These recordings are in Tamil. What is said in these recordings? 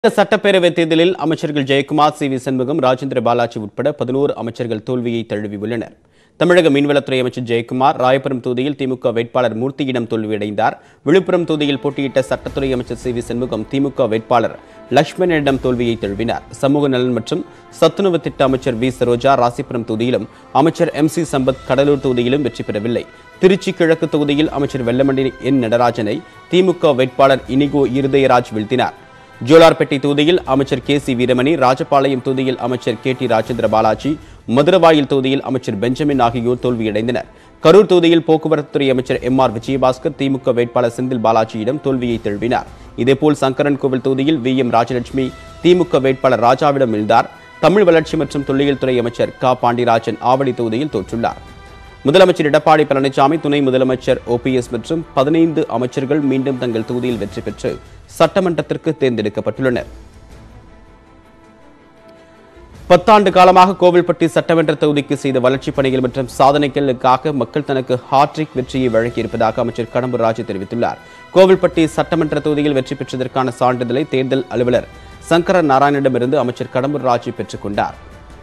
சட்டப்பேரவை தேர்தலில் அமைச்சர்கள் ஜெயக்குமார் சி வி சண்முகம் ராஜேந்திர பாலாஜி உட்பட பதினோரு அமைச்சர்கள் தோல்வியை தழுவியுள்ளனர் தமிழக மீன்வளத்துறை அமைச்சர் ஜெயக்குமார் ராயபுரம் தொகுதியில் திமுக வேட்பாளர் மூர்த்தியிடம் தோல்வியடைந்தார் விழுப்புரம் தொகுதியில் போட்டியிட்ட சட்டத்துறை அமைச்சர் சி வி சண்முகம் திமுக வேட்பாளர் லட்சுமணனிடம் தோல்வியை தழுவினார் சமூக நலன் மற்றும் சத்துணவு திட்ட அமைச்சர் வி சரோஜா ராசிபுரம் தொகுதியிலும் அமைச்சர் எம் சி சம்பத் கடலூர் தொகுதியிலும் வெற்றி பெறவில்லை திருச்சி கிழக்கு தொகுதியில் அமைச்சர் வெள்ளமண்டி என் நடராஜனை திமுக வேட்பாளர் இனிகோ இருதயராஜ் வீழ்த்தினார் ஜோலார்பேட்டை தொகுதியில் அமைச்சர் கே சி வீரமணி ராஜபாளையம் தொகுதியில் அமைச்சர் கே டி ராஜேந்திர பாலாஜி மதுரவாயில் தொகுதியில் அமைச்சர் பெஞ்சமின் ஆகியோர் தோல்வியடைந்தனர் கரூர் தொகுதியில் போக்குவரத்துத்துறை அமைச்சர் எம் ஆர் விஜயபாஸ்கர் திமுக வேட்பாளர் செந்தில் பாலாஜியிடம் தோல்வியை தழுவினார் இதேபோல் சங்கரன் கோவில் தொகுதியில் வி எம் ராஜலட்சுமி திமுக வேட்பாளர் ராஜாவிடம் வீழ்ந்தார் தமிழ் வளர்ச்சி மற்றும் தொல்லியல் துறை அமைச்சர் க பாண்டியராஜன் ஆவடி தொகுதியில் தோற்றுள்ளார் முதலமைச்சர் எடப்பாடி பழனிசாமி துணை முதலமைச்சர் ஓபிஎஸ் மற்றும் பதினைந்து அமைச்சர்கள் மீண்டும் தங்கள் தொகுதியில் வெற்றி பெற்று சட்டமன்றத்திற்கு தேர்ந்தெடுக்கப்பட்டுள்ளனர் பத்தாண்டு காலமாக கோவில்பட்டி சட்டமன்ற தொகுதிக்கு செய்த வளர்ச்சிப் பணிகள் மற்றும் சாதனைகளுக்காக மக்கள் தனக்கு ஹாட்ரிக் வெற்றியை வழங்கியிருப்பதாக அமைச்சர் கடம்பூர் ராஜு தெரிவித்துள்ளார் கோவில்பட்டி சட்டமன்ற தொகுதியில் வெற்றி பெற்றதற்கான சான்றிதழை தேர்தல் அலுவலர் சங்கர நாராயணனிடமிருந்து அமைச்சர் கடம்பூர் ராஜு பெற்றுக் கொண்டார்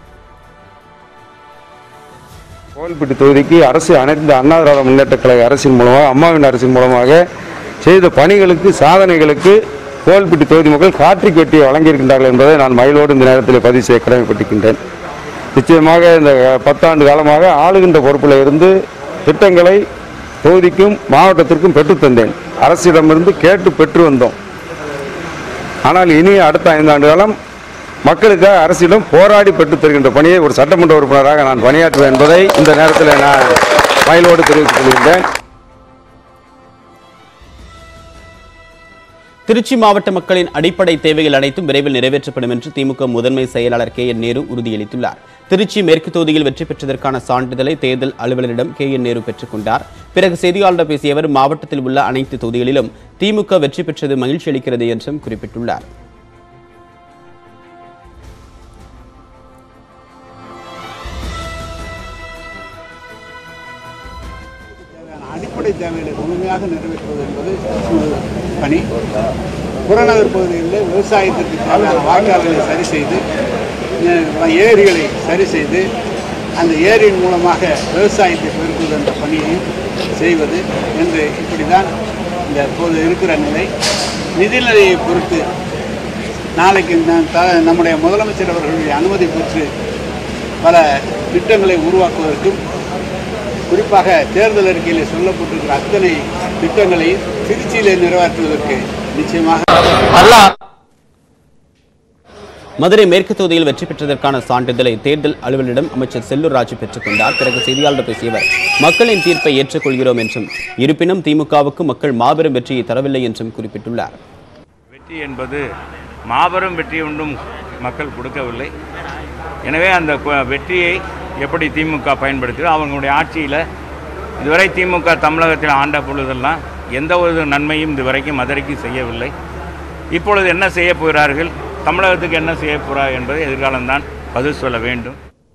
கோவில்பட்டி தொகுதிக்கு அரசு அனைத்து அண்ணா திராவிட முன்னேற்ற கழக அரசின் மூலமாக அம்மாவின் அரசின் மூலமாக செய்த பணிகளுக்கு சாதனைகளுக்கு கோவில்பட்டி தொகுதி மக்கள் காற்றிக் வெட்டியை வழங்கியிருக்கின்றார்கள் என்பதை நான் மயிலோடு இந்த நேரத்தில் பதிவு செய்ய கடமைப்பட்டிருக்கின்றேன் நிச்சயமாக இந்த பத்தாண்டு காலமாக ஆளுகின்ற பொறுப்பில் இருந்து திட்டங்களை தொகுதிக்கும் மாவட்டத்திற்கும் பெற்றுத் தந்தேன் அரசிடமிருந்து கேட்டு பெற்று வந்தோம் ஆனால் இனி அடுத்த ஐந்தாண்டு காலம் மக்களுக்காக அரசிடம் போராடி பெற்றுத் தருகின்ற பணியை ஒரு சட்டமன்ற உறுப்பினராக நான் பணியாற்றுவேன் என்பதை இந்த நேரத்தில் நான் மயிலோடு தெரிவித்துக் கொள்கின்றேன் திருச்சி மாவட்ட மக்களின் அடிப்படை தேவைகள் அனைத்தும் விரைவில் நிறைவேற்றப்படும் என்று திமுக முதன்மை செயலாளர் கே என் நேரு உறுதியளித்துள்ளார் திருச்சி மேற்கு தொகுதியில் வெற்றி பெற்றதற்கான சான்றிதழை தேர்தல் அலுவலரிடம் கே என் நேரு பெற்றுக் கொண்டார் பிறகு செய்தியாளரிடம் பேசிய அவர் மாவட்டத்தில் உள்ள அனைத்து தொகுதிகளிலும் திமுக வெற்றி பெற்றது மகிழ்ச்சி அளிக்கிறது என்றும் குறிப்பிட்டுள்ளார் அடிப்படை தேவைகளை முழுமையாக நிறைவேற்றுவது என்பது ஒரு பணி புறநகர் பகுதிகளில் விவசாயத்திற்கு தேவையான வாய்க்கால்களை சரி செய்து அஹ், ஏரிகளை சரி செய்து அந்த ஏரியின் மூலமாக விவசாயத்தை பெருக்குவது என்ற பணியையும் செய்வது என்று இப்படி தான் இந்த இப்போது இருக்கிற நிலை நிதிநிலையை பொறுத்து நாளைக்கு ந- த- நம்முடைய முதலமைச்சர் அவர்களுடைய அனுமதி பெற்று பல திட்டங்களை உருவாக்குவதற்கும் குறிப்பாக தேர்தல் அறிக்கையில் சொல்லப்பட்டிருக்கிற அத்தனை திட்டங்களை திருச்சியிலே நிறைவேற்றுவதற்கு நிச்சயமாக மதுரை மேற்கு தொகுதியில் வெற்றி பெற்றதற்கான சான்றிதழை தேர்தல் அலுவலரிடம் அமைச்சர் செல்லூர் ராஜு பெற்றுக் கொண்டார் பிறகு செய்தியாளர் பேசிய அவர் மக்களின் தீர்ப்பை ஏற்றுக்கொள்கிறோம் என்றும் இருப்பினும் திமுகவுக்கு மக்கள் மாபெரும் வெற்றியை தரவில்லை என்றும் குறிப்பிட்டுள்ளார் வெற்றி என்பது மாபெரும் வெற்றி ஒன்றும் மக்கள் கொடுக்கவில்லை எனவே அந்த கு- வெற்றியை எப்படி திமுக பயன்படுத்தியோ அவங்களுடைய ஆட்சியில் இதுவரை திமுக தமிழகத்தில் ஆண்ட பொழுதெல்லாம் எந்த ஒரு நன்மையும் இதுவரைக்கும் மதுரைக்கு செய்யவில்லை இப்பொழுது என்ன செய்ய போகிறார்கள் தமிழகத்துக்கு என்ன செய்ய போகிறார் என்பதை எதிர்காலம்தான் பதில் சொல்ல வேண்டும்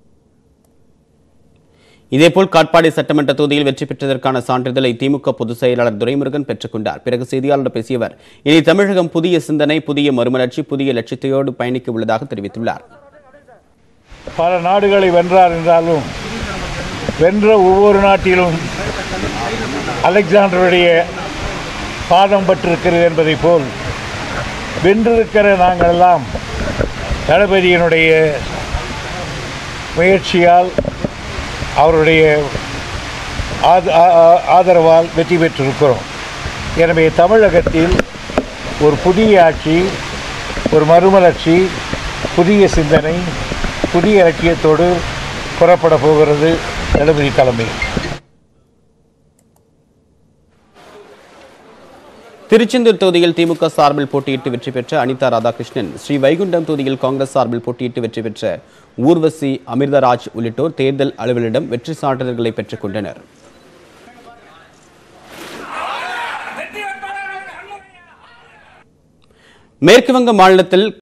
இதேபோல் காட்பாடி சட்டமன்ற தொகுதியில் வெற்றி பெற்றதற்கான சான்றிதழை திமுக பொதுச் செயலாளர் துரைமுருகன் பெற்றுக் கொண்டார் பிறகு செய்தியாளர் பேசிய அவர் இனி தமிழகம் புதிய சிந்தனை புதிய மறுமலர்ச்சி புதிய லட்சியத்தையோடு பயணிக்க உள்ளதாக தெரிவித்துள்ளார் பல நாடுகளை வென்றார் என்றாலும் வென்ற ஒவ்வொரு நாட்டிலும் அலெக்சாண்டருடைய பாதம் பட்டிருக்கிறது என்பதைப் போல் வென்றிருக்கிற நாங்களெல்லாம் தளபதியினுடைய முயற்சியால் அவருடைய ஆத- ஆ- ஆ- ஆதரவால் வெற்றி பெற்றிருக்கிறோம் எனவே தமிழகத்தில் ஒரு புதிய ஆட்சி ஒரு மறுமலர்ச்சி புதிய சிந்தனை புதிய இலக்கியத்தோடு புறப்பட போகிறது தளபதி தலைமையில் திருச்செந்தூர் தொகுதியில் திமுக சார்பில் போட்டியிட்டு வெற்றி பெற்ற அனிதா ராதாகிருஷ்ணன் ஸ்ரீ வைகுண்டம் தொகுதியில் காங்கிரஸ் சார்பில் போட்டியிட்டு வெற்றி பெற்ற ஊர்வசி அமிர்தராஜ் உள்ளிட்டோர் தேர்தல் அலுவலரிடம் வெற்றி சான்றிதழ்களை பெற்றுக் கொண்டனர் மேற்கு வங்க மாநிலத்தில்